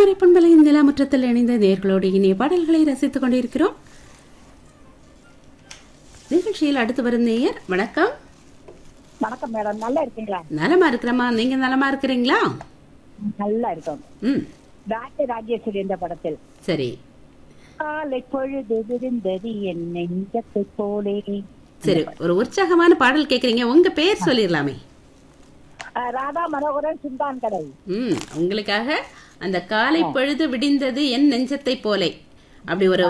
குமரி பண்பலையின் நிலாமுற்றத்தில் இணைந்த நேர்களோடு இனிய பாடல்களை ரசித்துக் கொண்டிருக்கிறோம் நிகழ்ச்சியில் அடுத்து வரும் நேயர் வணக்கம் வணக்கம் மேடம் நல்லா இருக்கீங்களா நலமா இருக்கிறமா நீங்க நலமா இருக்கிறீங்களா நல்லா இருக்கோம் ம் ராஜ ராஜேஸ்வரி என்ற படத்தில் சரி காலை பொழுது விருந்தது என் நெஞ்சத்தை போலே சரி ஒரு உற்சாகமான பாடல் கேக்குறீங்க உங்க பேர் சொல்லிடலாமே ஆஹ் ராதா மனோகரன் சுல்தான் கடை ம் உங்களுக்காக அந்த காலை பொழுது விடிந்தது என் நெஞ்சத்தை போலே அப்படி ஒரு